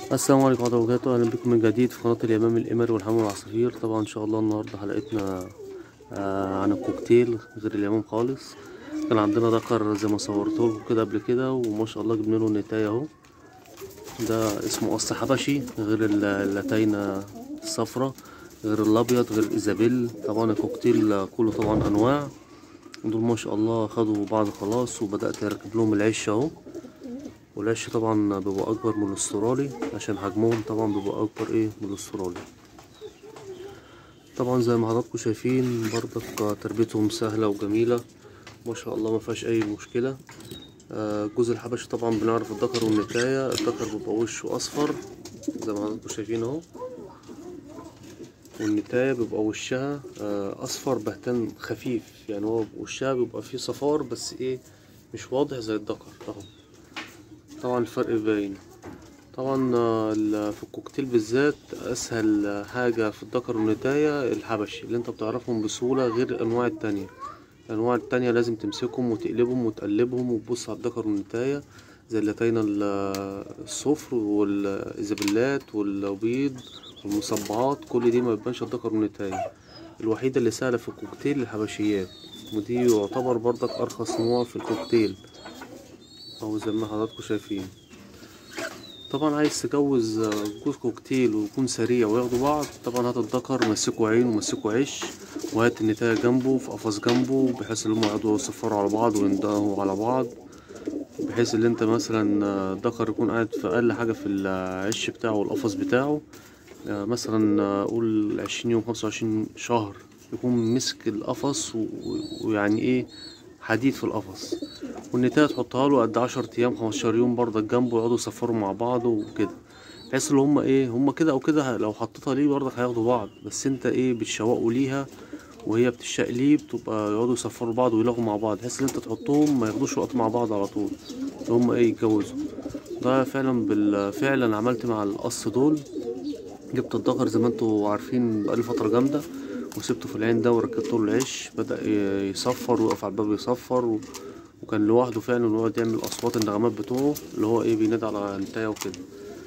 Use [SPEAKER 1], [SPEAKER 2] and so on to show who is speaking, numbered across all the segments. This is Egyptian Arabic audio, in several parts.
[SPEAKER 1] السلام عليكم ورحمة الله وبركاته أهلا بكم من جديد في قناة اليمام القمري والحمام والعصافير طبعا إن شاء الله النهاردة حلقتنا آه عن الكوكتيل غير اليمام خالص كان عندنا ذكر زي ما صورته كده قبل كده وما شاء الله جبنا له النتاية أهو ده اسمه قص حبشي غير ال- اللاتينة الصفرا غير الأبيض غير الإيزابيل طبعا الكوكتيل كله طبعا أنواع دول ما شاء الله خدوا بعض خلاص وبدأت أركب لهم العش أهو والعش طبعا بيبقى اكبر من الاسترالي عشان حجمهم طبعا بيبقى اكبر ايه من الاسترالي طبعا زي ما حضراتكم شايفين برضك تربيتهم سهلة وجميلة ما شاء الله ما فيهاش اي مشكلة آه، جوز الحبشي طبعا بنعرف الذكر والنتاية الذكر بيبقى وشه اصفر زي ما حضراتكم شايفين اهو والنتاية بيبقى وشها آه، اصفر بهتان خفيف يعني هو وشها بيبقى فيه صفار بس ايه مش واضح زي الذكر اهو طبعا الفرق باين طبعا آه، ال- في الكوكتيل بالذات اسهل حاجة في الذكر والنتاية الحبشي اللي انت بتعرفهم بسهولة غير الانواع التانية الانواع التانية لازم تمسكهم وتقلبهم وتقلبهم وتبص على الذكر والنتاية زي اللاتينة ال- الصفر والإيزابيلات والبيض والمصبعات كل دي ما بيبانش الذكر والنتاية الوحيدة اللي سهلة في الكوكتيل الحبشيات ودي يعتبر برضك أرخص نوع في الكوكتيل أو زي ما حضراتكم شايفين طبعا عايز تجوز آه، جوز كوكتيل ويكون سريع وياخدوا بعض طبعا هات الذكر مسكوا عين ومسكوا عش وهات النتاية جنبه في قفص جنبه بحيث ان هم يقعدوا يصفروا على بعض ويندهوا على بعض بحيث ان انت مثلا آه، الذكر يكون قاعد في اقل حاجة في العش بتاعه والقفص بتاعه آه، مثلا آه، قول عشرين يوم خمسة وعشرين شهر يكون مسك القفص و- و- ويعني ايه حديد في القفص والنتاية تحطها له قد عشر ايام خمستاشر يوم برضك جنبه يقعدوا يصفروا مع بعض وكده بحيث ان هما ايه هما كده او كده لو حطيتها ليه برضك هياخدوا بعض بس انت ايه بتشوقوا ليها وهي بتشق ليه بتبقى يقعدوا يصفروا بعض ويلاقوا مع بعض بحيث ان انت تحطهم ما ياخدوش وقت مع بعض على طول اللي هما ايه يتجوزوا ده فعلا بال فعلا عملت مع القص دول جبت الذكر زي ما انتوا عارفين بقالي فترة جامدة وسبته في العين ده وركبت له العش بدأ ي- يصفر ويقف على الباب يصفر و... وكان لوحده فعلا ويقعد يعمل أصوات النغمات بتوعه اللي هو ايه بينادي على النتاية وكده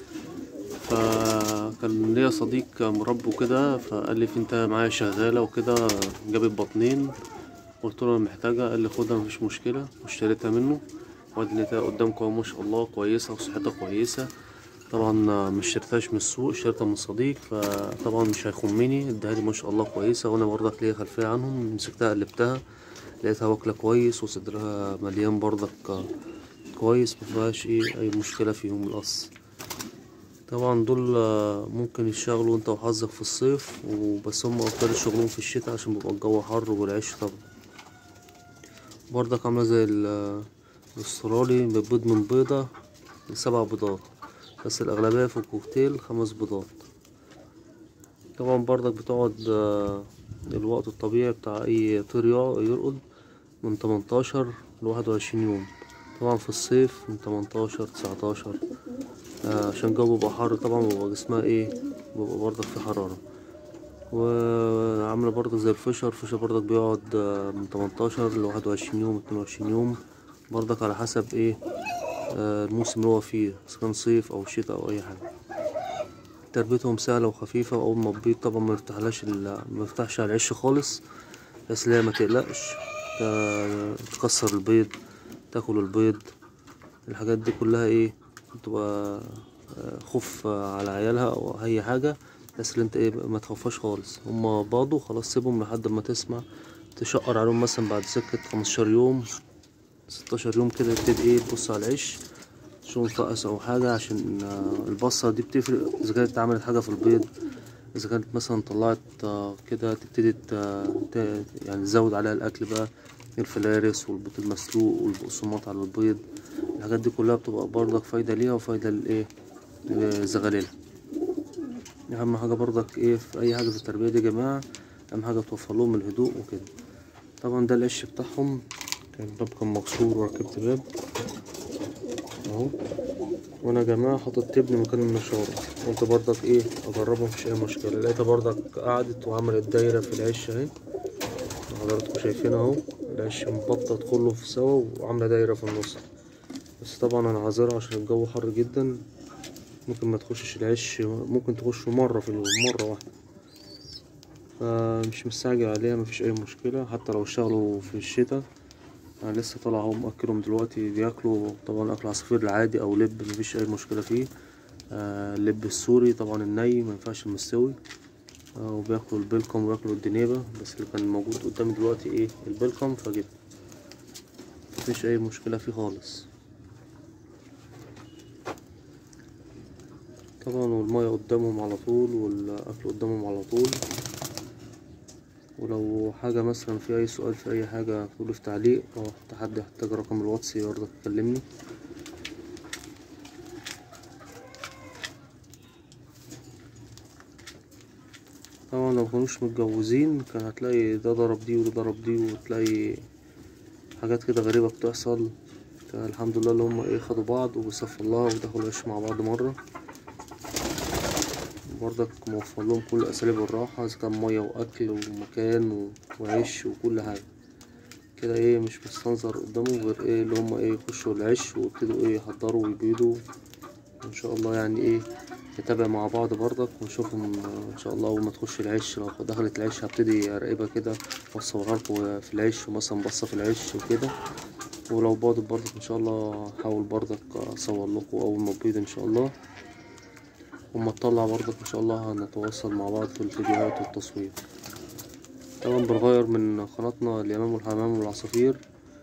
[SPEAKER 1] فكان ليا صديق مربي وكده فقال لي في انت معايا شغالة وكده جابت بطنين قلت له انا محتاجة قال لي خدها مفيش مشكلة واشتريتها منه وادي النتاية قدامكم اهو ما شاء الله كويسة وصحتها كويسة طبعا ما اشتريتهاش من السوق اشتريتها من صديق فطبعا مش هيخمني اداها لي ما شاء الله كويسة وانا برضك ليا خلفية عنهم مسكتها قلبتها لقيتها واكلة كويس وصدرها مليان برضك كويس مفيهاش ايه اي مشكلة فيهم القص طبعا دول آه، ممكن يشتغلوا انت وحظك في الصيف وبس هم اكتر شغلهم في الشتاء عشان بيبقى الجو حر والعيش طبعا برضك عاملة زي ال- الاسترالي بتبيض من بيضة لسبع بيضات بس الأغلبية في الكوكتيل خمس بيضات طبعا برضك بتقعد آه، الوقت الطبيعي بتاع أي طير يقع- يرقد من تمنتاشر لواحد وعشرين يوم طبعا في الصيف من تمنتاشر تسعتاشر آه، عشان الجو بيبقى حر طبعا بيبقى جسمها ايه بيبقى برضك في حرارة وعاملة برضك زي الفشر الفشر برضك بيقعد آه، من تمنتاشر لواحد وعشرين يوم اتنين وعشرين يوم برضك على حسب ايه آه، الموسم اللي هو فيه إذا كان صيف أو شتاء أو أي حاجة تربيتهم سهلة وخفيفة وأول ما تبيض طبعا ما يفتحلهاش ال- ما يفتحش على العش خالص بس لا ما تقلقش تا- تكسر البيض تاكل البيض الحاجات دي كلها ايه بتبقى آه، خوف آه، على عيالها او اي حاجة بس اللي انت ايه ما تخافش خالص هما باضوا خلاص سيبهم لحد ما تسمع تشقر عليهم مثلا بعد سكة خمستاشر يوم ستاشر يوم كده تبتدي ايه تبص على العش شو نقص او حاجة عشان آه، البصة دي بتفرق اذا كانت عملت حاجة في البيض اذا كانت مثلا طلعت آه، كده تبتدي ت- ت- يعني تزود عليها الاكل بقى الفلارس والبيض المسلوق والبقسماط على البيض الحاجات دي كلها بتبقى برضك فايدة ليها وفايدة للايه لزغاليلها اهم حاجة برضك ايه في اي حاجة في التربية دي يا جماعة اهم حاجة توفر لهم الهدوء وكده طبعا ده العش بتاعهم كان الباب كان مكسور وركبت باب اهو وانا يا جماعه حاطط تبني مكان النشاره قلت برضك ايه اجربها مفيش اي مشكله لقيتها برضك قعدت وعملت دايره في العش اهي حضراتكم شايفين اهو العش مبطط كله في سوا وعامله دايره في النص بس طبعا انا عذرها عشان الجو حر جدا ممكن ما تخشش العش ممكن تخش مرة في اليوم مرة واحدة فمش مستعجل عليها مفيش أي مشكلة حتى لو اشتغلوا في الشتا أنا لسه طالع اهو مأكلهم دلوقتي بياكلوا طبعا أكل عصافير العادي أو لب مفيش أي مشكلة فيه آه اللب السوري طبعا الني مينفعش المستوي آه وبياكلوا البلكم وبياكلوا الدنيبة بس اللي كان موجود قدامي دلوقتي ايه البلكم فجبت مفيش أي مشكلة فيه خالص طبعا والمية قدامهم على طول والأكل قدامهم على طول ولو حاجة مثلا في أي سؤال في أي حاجة تقولي في تعليق أو حتى حد يحتاج رقم الواتس يقدر يكلمني طبعا لو مكانوش متجوزين كان هتلاقي ده ضرب دي وده ضرب دي وتلاقي حاجات كده غريبة بتحصل الحمد لله اللي هما ايه خدوا بعض وبيصفوا الله ودخلوا العش مع بعض مرة برضك موفر لهم كل أساليب الراحة إذا كان مية وأكل ومكان و- وعيش وكل حاجة كده ايه مش مستنظر قدامه غير ايه اللي هما ايه يخشوا العش ويبتدوا ايه يحضروا ويبيضوا ان شاء الله يعني ايه نتابع مع بعض برضك ونشوفهم ان شاء الله اول ما تخش العش لو دخلت العش هبتدي اراقبها كده واصورها لكم في العش ومثلا بصة في العش وكده ولو باضت برضك ان شاء الله هحاول برضك اصور لكم اول ما تبيض ان شاء الله وما تطلع برضك ان شاء الله هنتواصل مع بعض في الفيديوهات والتصوير طبعا بنغير من قناتنا اليمام والحمام والعصافير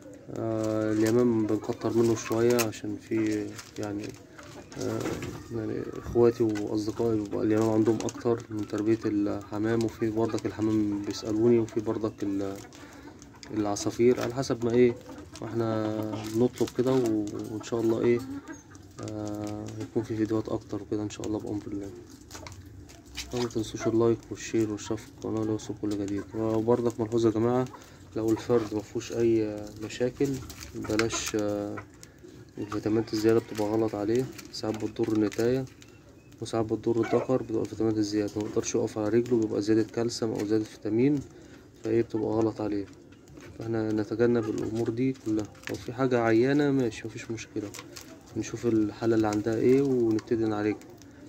[SPEAKER 1] آه اليمام بنكتر منه شوية عشان في يعني آه يعني اخواتي واصدقائي بيبقى اليمام عندهم اكتر من تربية الحمام وفي برضك الحمام بيسألوني وفي برضك ال- العصافير على حسب ما ايه ما احنا نطلب كده و- وان شاء الله ايه آه يكون في فيديوهات اكتر وكده ان شاء الله بأمر الله طبعا متنسوش اللايك والشير والاشتراك في القناة ليوصل كل جديد وبرضك ملحوظة يا جماعة لو الفرد مفهوش أي مشاكل بلاش آه، الفيتامينات الزيادة بتبقى غلط عليه ساعات بتضر النتاية وساعات بتضر الذكر بتبقى الفيتامينات الزيادة ميقدرش يقف على رجله بيبقى زيادة كالسيوم أو زيادة فيتامين فايه بتبقى غلط عليه فاحنا نتجنب الأمور دي كلها لو في حاجة عيانة ماشي مفيش مشكلة نشوف الحالة اللي عندها ايه ونبتدي نعالجها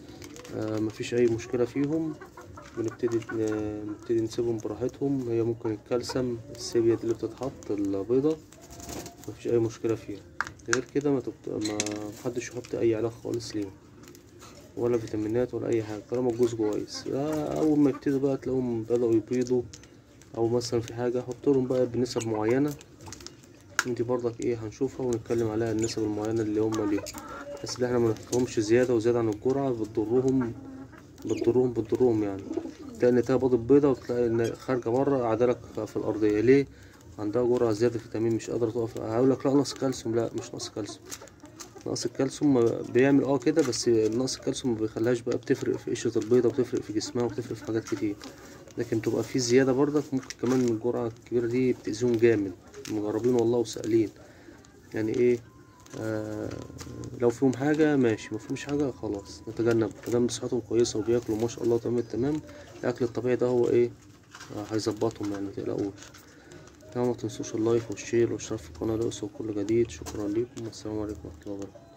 [SPEAKER 1] آه مفيش أي مشكلة فيهم بنبتدي ن- نبتدي نسيبهم براحتهم هي ممكن الكالسيوم السيبيا دي اللي بتتحط البيضة مفيش أي مشكلة فيها غير كده ما, تبت... ما محدش يحط أي علاج خالص ليهم ولا فيتامينات ولا أي حاجة طالما الجوز كويس آه، أول ما يبتدوا بقى تلاقيهم بدأوا يبيضوا أو مثلا في حاجة حط لهم بقى بنسب معينة انتي برضك ايه هنشوفها ونتكلم عليها النسب المعينة اللي هم ليها بس اللي احنا ما نحطهمش زيادة وزيادة عن الجرعة بتضرهم بتضرهم بتضرهم يعني تلاقي النتاية بيضت بيضة وتلاقي إن خارجة بره قاعدة لك في الأرضية ليه؟ عندها جرعة زيادة فيتامين مش قادرة تقف هقول لك لا نقص كالسيوم لا مش نقص كالسيوم نقص الكالسيوم ما- بيعمل اه كده بس نقص الكالسيوم ما بيخليهاش بقى بتفرق في قشرة البيضة وبتفرق في جسمها وبتفرق في حاجات كتير لكن تبقى في زيادة برضك ممكن كمان الجرعة الكبيرة دي بتأذيهم جامد مجربين والله وسائلين يعني ايه آه لو فيهم حاجة ماشي مفيهمش حاجة خلاص نتجنب مادام صحتهم كويسة وبياكلوا ما شاء الله تمام التمام الأكل الطبيعي ده هو ايه آه هيظبطهم يعني متقلقوش طبعا ما تنسوش اللايك والشير والاشتراك في القناة ليوصل كل جديد شكرا ليكم والسلام عليكم ورحمة الله وبركاته